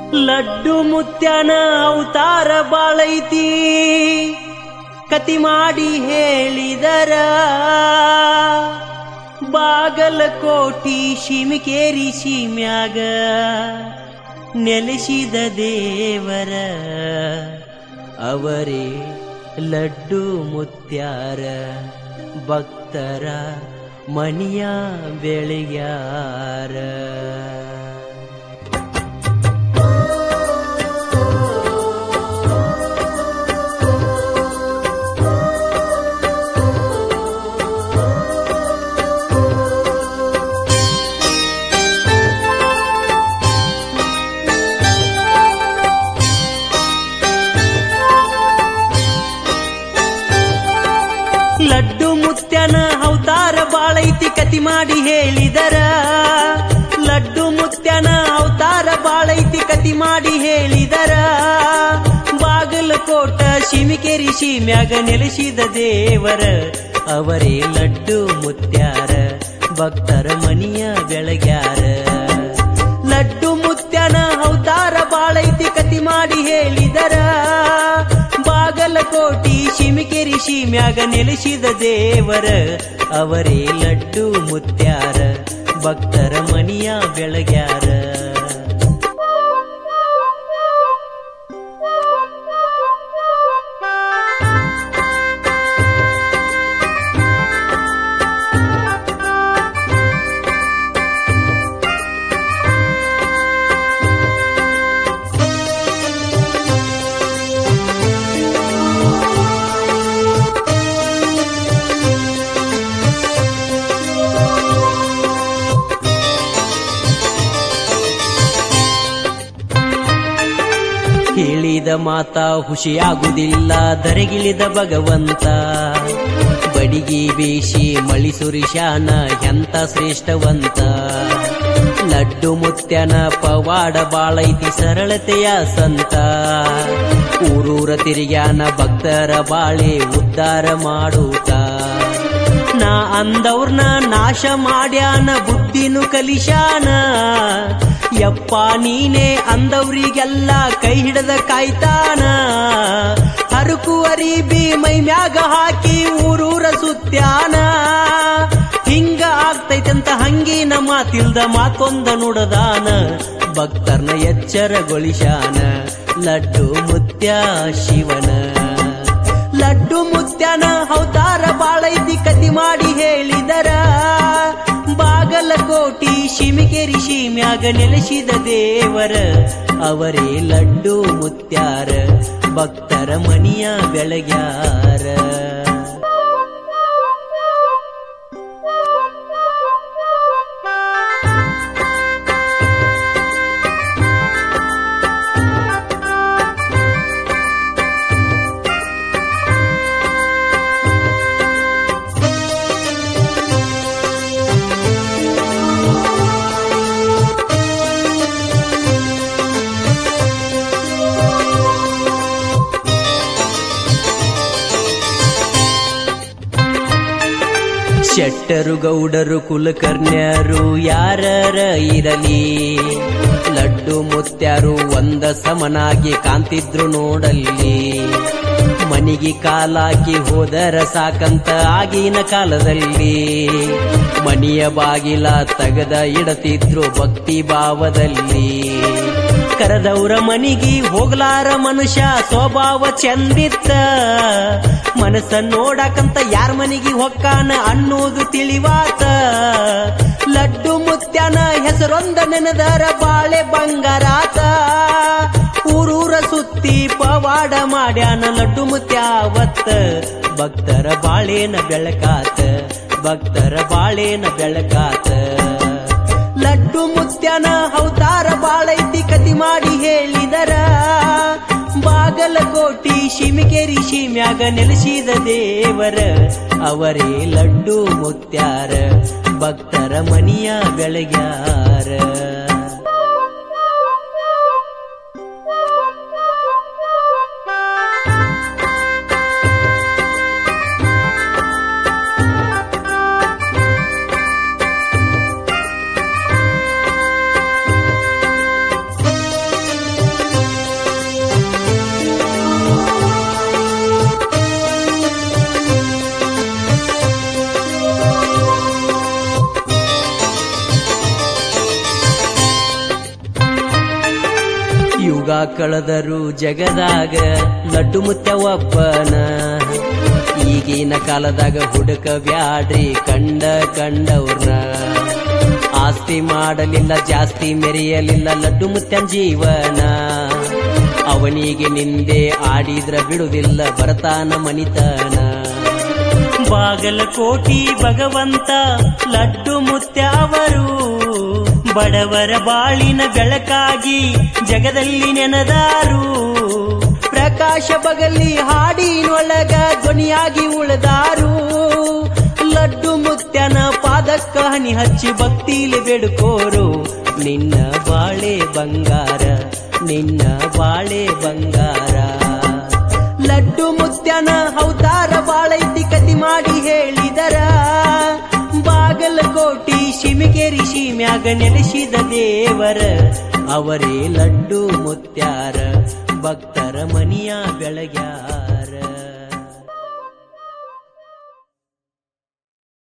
ಲಡ್ಡು ಮುತ್ಯನ ಅವತಾರ ಬಾಳೈತಿ ಕತಿ ಮಾಡಿ ಹೇಳಿದರ ಬಾಗಲಕೋಟಿ ಶಿಮಿಕೇರಿ ಶಿಮ್ಯಾಗ ನೆಲೆಸಿದ ದೇವರ ಅವರೇ ಲಡ್ಡು ಮುತ್ಯಾರ ಭಕ್ತರ ಮಣಿಯ ಬೆಳೆಯಾರ ಲಡ್ಡು ಮುತ್ಯನ ಅವತಾರ ಬಾಳೈತಿ ಕತಿ ಮಾಡಿ ಹೇಳಿದರ ಲಡ್ಡು ಮುತ್ಯನ ಅವತಾರ ಬಾಳೈತಿ ಕತಿ ಮಾಡಿ ಹೇಳಿದರ ಬಾಗಲಕೋಟ ಶಿಮಿಕೇರಿ ಶಿಮ್ಯಾಗ ನೆಲೆಸಿದ ದೇವರ ಅವರೇ ಲಡ್ಡು ಮುತ್ಯಾರ ಭಕ್ತರ ಮನಿಯ ಬೆಳಗ್ಯಾರ ಲಡ್ಡು ಮುತ್ಯನ ಅವತಾರ ಬಾಳೈತಿ ಕತಿ ಮಾಡಿ ಹೇಳಿದರ ಬಾಗಲಕೋಟಿ ಶಿಮಿಕೇರಿ ಶಿಮ್ಯಾಗ ನೆಲೆಸಿದ ದೇವರ ಅವರೇ ಲಡ್ಡು ಮುತ್ಯಾರ ಭಕ್ತರ ಮನಿಯ ಬೆಳಗ್ಯಾರ ಹೇಳಿದ ಮಾತ ಖುಷಿಯಾಗುವುದಿಲ್ಲ ದರೆಗಿಳಿದ ಭಗವಂತ ಬಡಿಗಿ ಬೇಷಿ ಮಳಿ ಸುರಿಶಾನ ಎಂತ ಶ್ರೇಷ್ಠವಂತ ಲಡ್ಡು ಮುತ್ಯನ ಪವಾಡ ಬಾಳೈತಿ ಸರಳತೆಯ ಸಂತ ಊರೂರ ತಿರುಗ್ಯಾನ ಭಕ್ತರ ಬಾಳೆ ಉದ್ಧಾರ ಮಾಡೂತ ನಾ ಅಂದವ್ರನ್ನ ನಾಶ ಮಾಡ್ಯಾನ ಬುದ್ಧಿನು ಕಲಿಶಾನ ಯಪ್ಪ ನೀನೇ ಅಂದವ್ರಿಗೆಲ್ಲ ಕೈ ಹಿಡದ ಕಾಯ್ತಾನ ಹರಕು ಅರಿಬಿ ಮೈ ಮ್ಯಾಗ ಹಾಕಿ ಊರೂರ ಸುತ್ಯಾನ ಹಿಂಗ ಆಗ್ತೈತಂತ ಹಂಗಿನ ಮಾತಿಲ್ದ ಮಾತೊಂದ ನುಡದಾನ ಭಕ್ತರ್ನ ಎಚ್ಚರಗೊಳಿಶಾನ ಲಡ್ಡು ಮುತ್ಯ ಶಿವನ ಲಡ್ಡು ಮುತ್ಯನ ಅವತಾರ ಬಾಳೈತಿ ಕತಿ ಮಾಡಿ ಹೇಳಿದರ ಬಾಗಲಕೋಟಿ ಶಿಮಿಕೇರಿ ಶಿಮ್ಯಾಗ ನೆಲೆಸಿದ ದೇವರ ಅವರೇ ಲಡ್ಡು ಮುತ್ಯಾರ ಭಕ್ತರ ಮನಿಯ ಬೆಳಗ್ಯಾರ ಶೆಟ್ಟರು ಗೌಡರು ಕುಲಕರ್ಣ್ಯರು ಯಾರರ ಇರಲಿ ಲಡ್ಡು ಮುತ್ಯಾರು ಒಂದ ಸಮನಾಗಿ ಕಾಂತಿದ್ರು ನೋಡಲ್ಲಿ ಮನಿಗೆ ಕಾಲಾಕಿ ಹೋದರ ಸಾಕಂತ ಆಗಿನ ಕಾಲದಲ್ಲಿ ಮನಿಯ ಬಾಗಿಲ ತಗದ ಇಡತಿದ್ರು ಭಕ್ತಿ ಭಾವದಲ್ಲಿ ಕರೆದವ್ರ ಮನಿಗಿ ಹೋಗ್ಲಾರ ಮನುಷ್ಯ ಸ್ವಭಾವ ಚಂದಿತ್ತ ಮನಸ್ಸ ನೋಡಕಂತ ಯಾರ ಮನಿಗೆ ಹೊಕ್ಕಾನ ಅನ್ನೋದು ತಿಳಿವಾತ ಲಡ್ಡು ಮುತ್ಯನ ಹೆಸರೊಂದ ನೆನದರ ಬಾಳೆ ಬಂಗಾರಾತ ಊರೂರ ಸುತ್ತಿ ಪವಾಡ ಮಾಡ್ಯಾನ ಲಡ್ಡು ಮುತ್ಯಾವತ್ತ ಭಕ್ತರ ಬಾಳೇನ ಬೆಳಕಾತ ಭಕ್ತರ ಬಾಳೇನ ಬೆಳಕಾತ ಲಡ್ಡು ಮುತ್ಯನ ಅವತಾರ ಬಾಳೈತಿ ಕತಿ ಮಾಡಿ ಹೇಳಿದರ ಬಾಗಲಕೋಟಿ ಶಿಮಿಕೇರಿ ಶಿಮ್ಯಾಗ ನೆಲೆಸಿದ ದೇವರ ಅವರೇ ಲಡ್ಡು ಮುತ್ಯಾರ ಭಕ್ತರ ಮನಿಯ ಬೆಳಗ್ಯಾರ ಯುಗ ಕಳೆದರು ಜಗದಾಗ ಲಡ್ಡು ಮುತ್ಯ ಒಬ್ಬನ ಈಗಿನ ಕಾಲದಾಗ ಹುಡುಕ ಬ್ಯಾಡ್ರಿ ಕಂಡ ಕಂಡವ್ರನ್ನ ಆಸ್ತಿ ಮಾಡಲಿಲ್ಲ ಜಾಸ್ತಿ ಮೆರೆಯಲಿಲ್ಲ ಲಡ್ಡು ಮುತ್ಯನ್ ಜೀವನ ಅವನಿಗೆ ನಿಂದೆ ಆಡಿದ್ರ ಬಿಡುವುದಿಲ್ಲ ಬರತಾನ ಮನಿತನ ಬಾಗಲಕೋಟಿ ಭಗವಂತ ಲಡ್ಡು ಮುತ್ಯ ಅವರು ಬಡವರ ಬಾಳಿನ ಬೆಳಕಾಗಿ ಜಗದಲ್ಲಿ ನೆನದಾರು ಪ್ರಕಾಶ ಬಗಲಿ ಹಾಡಿನೊಳಗ ಧ್ವನಿಯಾಗಿ ಉಳಿದಾರು ಲಡ್ಡು ಮುತ್ಯನ ಪಾದಕ್ಕ ಹನಿ ಹಚ್ಚಿ ಭಕ್ತಿಲಿ ಬೇಡುಕೋರು ನಿನ್ನ ಬಾಳೆ ಬಂಗಾರ ನಿನ್ನ ಬಾಳೆ ಬಂಗಾರ ಲಡ್ಡು ಮುತ್ಯನ ಅವತಾರ ಬಾಳೈತಿ ಕತಿ ಮಾಡಿ ಹೇಳಿದರ ಬಾಗಲಕೋಟಿ ಶಿಮಿಗೇರಿ ಶಿಮ್ಯಾಗ ನೆಲೆಸಿದ ದೇವರ ಅವರೇ ಲಡ್ಡು ಮುತ್ಯಾರ ಭಕ್ತರ ಮನಿಯ ಬೆಳಗ್ಯಾರ